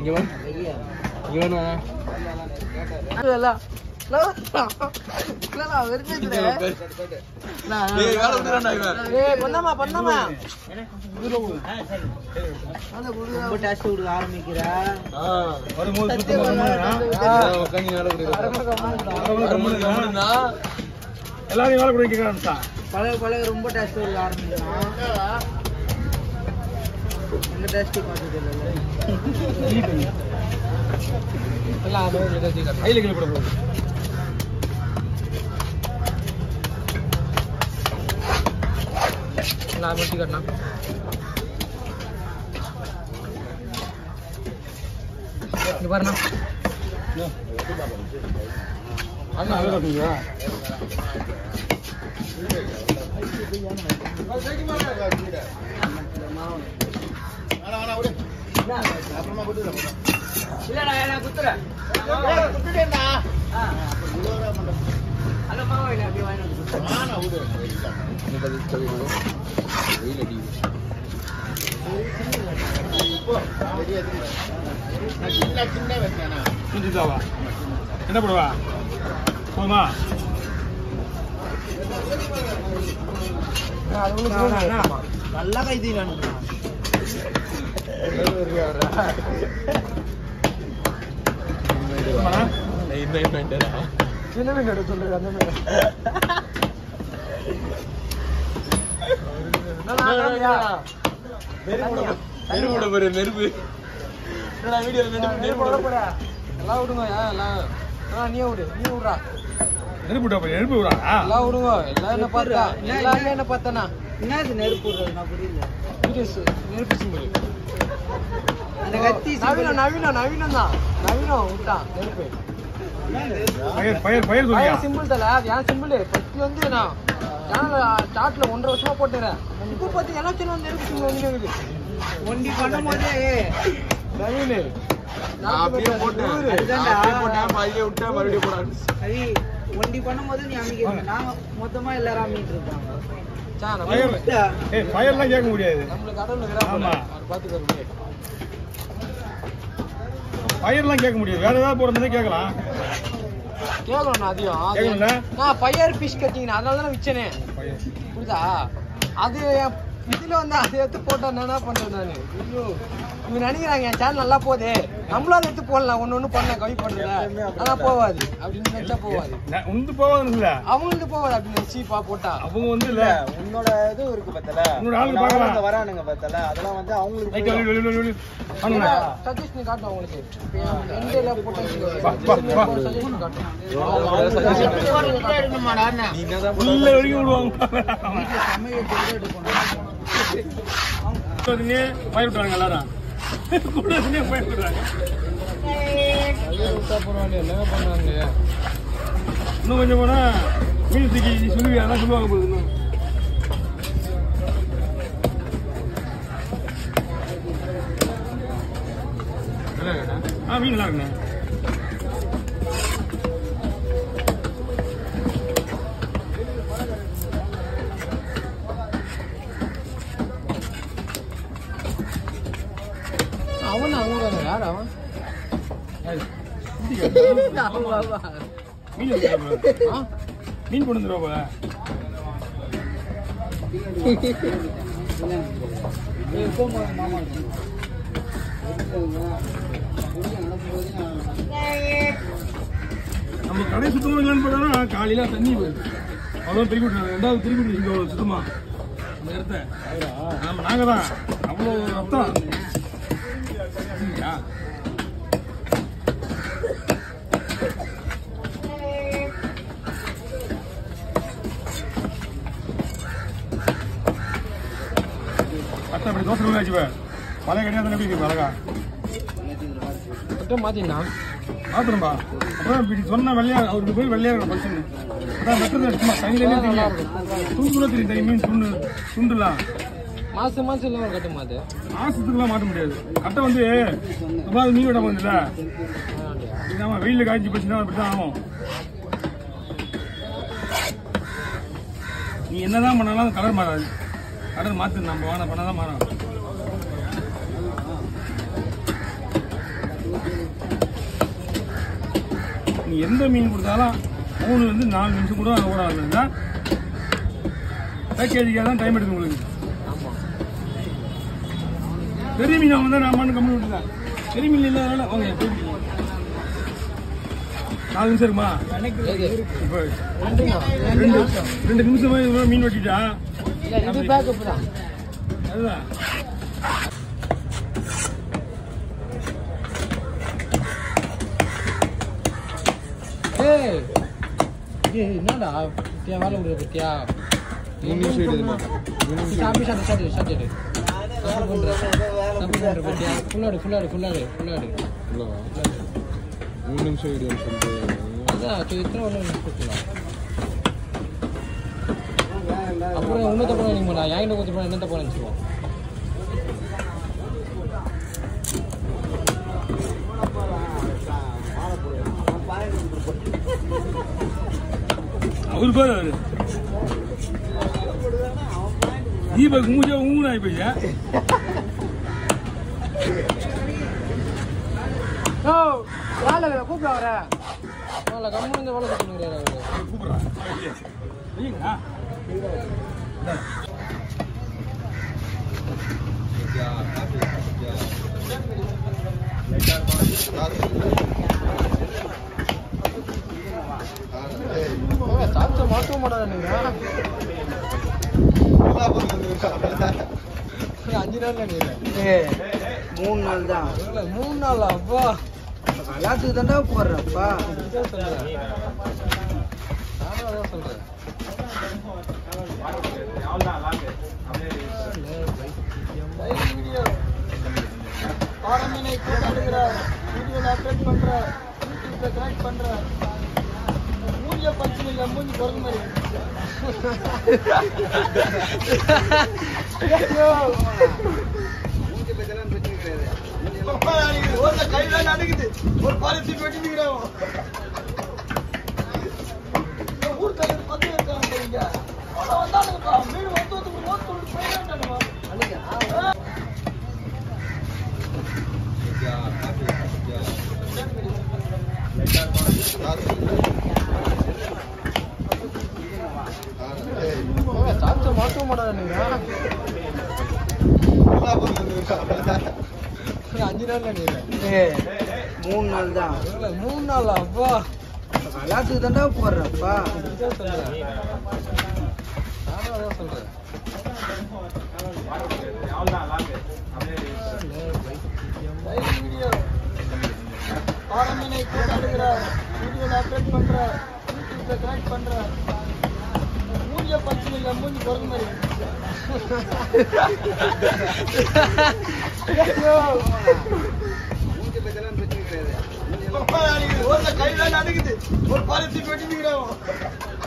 இவன் இவனா பண்ணாமா பண்ணாமா ரொம்ப டேஸ்ட் கொடுக்க ஆரம்பிக்கிறா வரும்போது சுத்தமா உட்காந்து எல்லாரையும் வேலை கொடுக்க கேட்கறான் பழக பழக ரொம்ப டேஸ்ட் கொடுக்க ஆரம்பிக்கிறான் எந்த டேஸ்ட் பார்த்தது இல்லை கையில் கீழே கூட போகுது நான் வெட்டி கட்டினா இங்க பாருண்ணா அண்ணா அழகா இருக்குங்களா இல்லடா நான் குத்துறேன் ஹலோ மாமா இல்லை அப்படியே வாங்கி செஞ்சுதாவா என்ன பண்ணுவா போதுமா நல்லா கை தீரான் சின்ன மீன் எடுக்க சொல்லுங்க அந்த மீன் நெருப்பு பாரு நெருப்பு என்னடா வீடியோ நெருப்பு விட எல்லாம் விடுங்க ஏன் எல்லாம் ஆ நீ விடு நீ விடுறா நெருப்பு விட்டா நெருப்பு விடா எல்லாம் விடுங்க எல்லாம் என்ன பார்த்தா எல்லாரும் என்ன பார்த்தனா என்ன இது நெருப்பு விடுறது நான் புரியல வீடியோஸ் நெருப்பு சிம்பிள் அந்த கத்தி நவீனம் நவீனம் நவீனம் தான் நவீனம் விட்டான் நெருப்பு பயிர் பயிர் பயிர் சொல்லியா பழைய சிம்பிள் தல அது ஏன் சிம்பிள் ஃபர்ஸ்ட் வந்து நான் சேனல் ஸ்டார்ட்ல ஒன்றரை வருஷமா போட்டுறேன் இப்போ பார்த்து எல்லா சேனல் நெருப்பு சிம்பிள் வந்து இருக்குது ஒண்டி பண்ணும் போதே நவீன் நான் அப்படியே போட்டேன் அதுதான்டா. அப்படியே போட்டேன் பாதியிலே விட்டேன் மறுபடியும் போடாது அது ஒண்டி பண்ணும் போது நீ அமைக்க நாங்க மொத்தமா எல்லாரும் அமைக்கிட்டு இருப்பாங்க சா பயிர் நம்ம ஏய் பயிர்லாம் கேட்க முடியாது நம்மளுக்கு கடவுள் இருக்கிறா ஆமா. அது பார்த்துக்கிறது பயிர்லாம் கேட்க முடியாது வேற ஏதாவது போறது கேட்கலாம் கேட்கணும் நான் அதிகம் அது- கேட்கணும்ல? நான் பையர் ஃபிஷ் கட்டிங்க அதனால தான் விச்சனே பயிர் புரியுதா அது என் இதுல வந்து அதை எடுத்து போட்டா என்ன பண்றது நானு ஐயோ இவங்க நினைக்கிறாங்க என் சேனல் நல்லா போகுது நம்மளும் அதை எடுத்து போடலாம் ஒண்ணு ஒண்ணு பண்ண கவி பண்றத ஆனா போவாது அப்படின்னு நினைச்சா போவாது நான் உந்து போவாது இல்ல அவங்களுக்கு போவாது அப்படின்னு சீப்பா போட்டா அவங்க வந்து இல்ல உன்னோட இது இருக்கு பத்தல உன்னோட ஆளுங்க பார்க்கலாம். வரானுங்க பத்தல அதெல்லாம் வந்து அவங்களுக்கு ரைட் வெளிய வெளிய வெளிய வாங்க சஜஷன் காட்டும் உங்களுக்கு எந்த போட்டா வா, வா, வா. சஜஷன் காட்டும் உள்ள வரைக்கும் விடுவாங்க கூடாதுன்னே பயிர் விட்டுறாங்க எல்லாரும் கூடாதுன்னே பயிர் விட்டுறாங்க விட்டா பரவாயில்ல எல்லாமே பண்ணாங்க இன்னும் கொஞ்சம் போனா மீன் தூக்கி சொல்லுவீங்க அதான் சொல்லுவாங்க போகுது இன்னும் ஆ மீன் நல்லா இருக்குண்ணே அவன் அவங்க யார் அவன் யாரு? அவன் மீன் எடுத்துட்டு ஆ? மீன் கொண்டு வந்துருவா போல நம்ம கடை சுத்தமா இல்லைன்னு பார்த்தா காலையில தண்ணி போயிடுது அவ்வளோ திருப்பி விட்டுறாங்க ரெண்டாவது திருப்பி விட்டுருக்கீங்க அவ்வளோ சுத்தமா அந்த இடத்த ஆமா நாங்க தான் அவ்வளோ ரத்தம் இல்லையா? அத்தை அப்படி தோசை உள்ள வச்சுப்பேன் பழைய கிடையாது எப்படி இருக்கு அழகா மட்டும் மாத்தினா மாத்திரம்பா அப்புறம் இப்படி சொன்ன வெள்ளையா அவருக்கு போய் வெள்ளையா இருக்கணும் ஃபங்க்ஷன் அதான் வெட்டது சும்மா தனியிலே தெரியும் துண்டு கூட தெரியும் தெரியும் மீன் துண்டு துண்டுலாம் மாசம் மாசம் இல்லை கட்டுமா அது மாசத்துக்குலாம் மாட்ட முடியாது கட்டை வந்து ரொம்ப மீன் விட போகுதுல்ல இதாம வெயில்ல காய்ச்சி போச்சுன்னா அப்படிதான் ஆகும் நீ என்னதான் பண்ணாலும் கலர் மாறாது கலர் மாத்து நம்ம வாங்க பண்ணாதான் மாறும் நீ எந்த மீன் கொடுத்தாலும் மூணு வந்து நாலு நிமிஷம் கூட ஓட ஆரம்பிச்சா பேக்கேஜுக்காக தான் டைம் எடுக்கும் உங்களுக்கு பெரிய மீன் அவங்க தான் நான் மண்ணு கம்மி விட்டுதான் பெரிய மீன் இல்லாதனால வாங்க பெரிய மீன். நாலு நிமிஷம் இருக்குமா இப்போ ரெண்டு ரெண்டு நிமிஷமா இவ்வளோ மீன் வெட்டிட்டா இல்ல இது பேக்கப் தான் அதுதான் ஏய் ஏய் என்னடா பத்தியா வேலை விடுற பத்தியா மூணு நிமிஷம் எடுக்குதுமா சாப்பி சாப்பிட்டு சாப்பிட்டு சாப்பிட்டு தப்பு பண்ற தப்பு பண்ற பத்தியா ஃபுல்லாடு ஃபுல்லாடு ஃபுல்லாடு ஃபுல்லாடு மூணு நிமிஷம் எடுக்குதுன்னு சொல்லிட்டு அதான் சரி, இத்தனை ஒன்று கொடுத்துலாம் அப்புறம் இன்னொத்த படம் நீங்கள் நான் என்கிட்ட கொடுத்த படம் என்னத்த படம் வச்சுருவோம் அவரு பாரு அவரு தீபக் மூஞ்சா ஊன் ஆகி போய் ஓ வேலை கூப்பிட வர வேலை கம்மி இந்த வேலை கொடுத்துருக்கிறாரு அவரு கூப்பிடுறான் ஐயா சாப்பிட்டு மாற்றவும் மாட்டாங்க நீங்கள் அஞ்சு நாள் நினைக்கிறேன் மூணு நாள் தான் இல்ல, மூணு நாள் அப்பா விளையாட்டுக்கு தாண்டா போடுறப்பா இதுதான் சொல்றேன் நானும் அதான் சொல்றேன் பாடமீனை கொண்டாடுகிறார் வீடியோல அப்டேட் பண்ற யூடியூப்ல கனெக்ட் பண்ற மூஞ்சிய பச்சை இல்ல மூஞ்சி குரங்கு மாதிரி மூஞ்சி பச்செல்லாம் பிரச்சனை கிடையாது ஒரு கையில நடுக்குது ஒரு பாலிசி வெட்டிக்கிறோம் ஊர் தலைவர் பத்து இருக்காங்க இங்க வந்தானுங்கப்பா மீன் வந்து வந்து ஓட்டு போயிடாண்டானுமா சாப்பிட்டு மாற்றவும் மாட்டாங்க நீங்கள் அஞ்சு நாள் நினைக்கிறேன் மூணு நாள் தான் இல்ல, மூணு நாள் அப்பா விளையாட்டுக்கு தாண்டா போடுறப்பா இதுதான் சொல்றேன் நானும் அதான் சொல்றேன் வீடியோ பாடமீனை கொண்டாடுகிறார் வீடியோல அப்டேட் பண்ற யூடியூப்ல கனெக்ட் பண்ற மூஞ்சிய பச்சை இல்ல மூஞ்சி குரங்கு மாதிரி மூஞ்சி பச்செல்லாம் பிரச்சனை கிடையாது ஒரு கையில நடுக்குது ஒரு பாலிசி வெட்டிக்கிறோம்